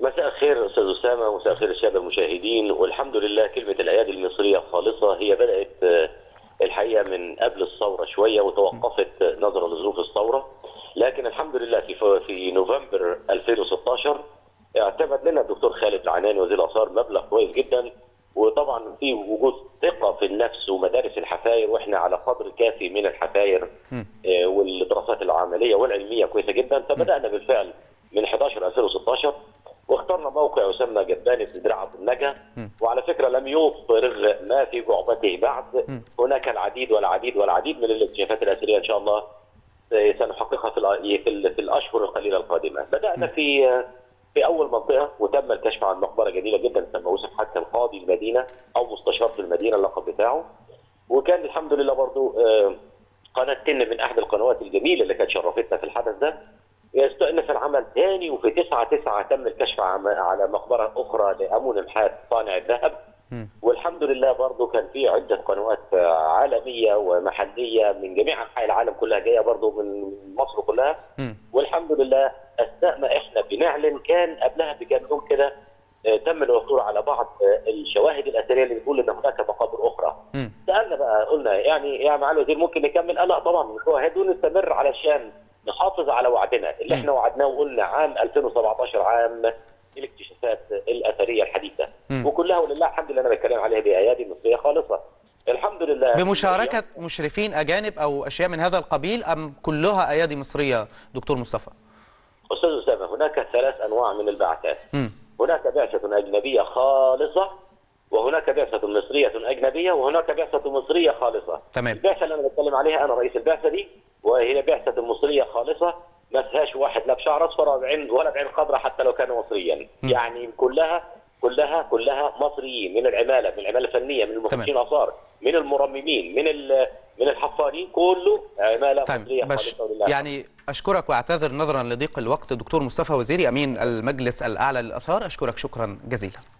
مساء الخير استاذ اسامه ومساء الخير الساده المشاهدين والحمد لله كلمه الايادي المصريه خالصه هي بدات آه، الحقيقه من قبل الثوره شويه وتوقفت آه، نظرا لظروف الثوره لكن الحمد لله في في نوفمبر 2016 اعتمد لنا الدكتور خالد العناني وزير الاثار مبلغ كويس جدا وطبعا في وجود ثقه في النفس ومدارس الحفاير واحنا على قدر كافي من الحفاير آه، والدراسات العمليه والعلميه كويسه جدا فبدانا بالفعل من 11 2016 واخترنا موقع يسمى جبانة درعة النجا وعلى فكرة لم يفرغ ما في جعبته بعد هناك العديد والعديد والعديد من الاكتشافات الأثرية إن شاء الله سنحققها في الأ- في ال- في الأشهر القليلة القادمة بدأنا في في أول منطقة وتم الكشف عن مقبرة جميلة جدا تسمى يوسف حتى قاضي المدينة أو مستشار في المدينة اللقب بتاعه وكان الحمد لله برضو آه، قناة تن من أحد القنوات الجميلة اللي كانت شرفتنا في الحدث ده يستأنف العمل ثاني وفي 9 9 تم الكشف عم- على مقبرة أخرى لأمون الحاد صانع الذهب والحمد لله برضو كان في عدة قنوات آه، عالمية ومحلية من جميع أنحاء العالم كلها جاية برضو من مصر كلها مم. والحمد لله أثناء ما إحنا بنعلن كان قبلها بكام يوم كده آه، تم العثور على بعض آه، الشواهد الأثرية اللي بتقول إن هناك مقابر أخرى مم. سالنا بقى قلنا يعني يا معالي الوزير ممكن نكمل؟ قال لا طبعا نشاهد ونستمر علشان نحافظ على وعدنا اللي احنا وعدناه وقلنا عام 2017 عام الاكتشافات الاثريه الحديثه مم. وكلها ولله الحمد لله انا بتكلم عليها بايادي مصريه خالصه الحمد لله بمشاركة مشرفين أجانب أو أشياء من هذا القبيل أم كلها أيادي مصرية دكتور مصطفى؟ استاذ اسامه هناك ثلاث انواع من البعثات مم. هناك بعثه اجنبيه خالصه وهناك بعثه مصريه اجنبيه وهناك بعثه مصريه خالصه تمام. البعثه اللي انا بتكلم عليها انا رئيس البعثه دي وهي بعثه مصريه خالصه ما فيهاش واحد لا بشعر اصفر ولا بعين ولا بعين خضراء حتى لو كان مصريا يعني كلها كلها كلها مصريين من العماله من العماله الفنيه من المهندسين اثار من المرممين من ال- من الحفارين كله عماله طيب مصريه بش خالصه ولله يعني أشكرك وأعتذر نظرا لضيق الوقت دكتور مصطفى وزيري أمين المجلس الأعلى للآثار أشكرك شكرا جزيلا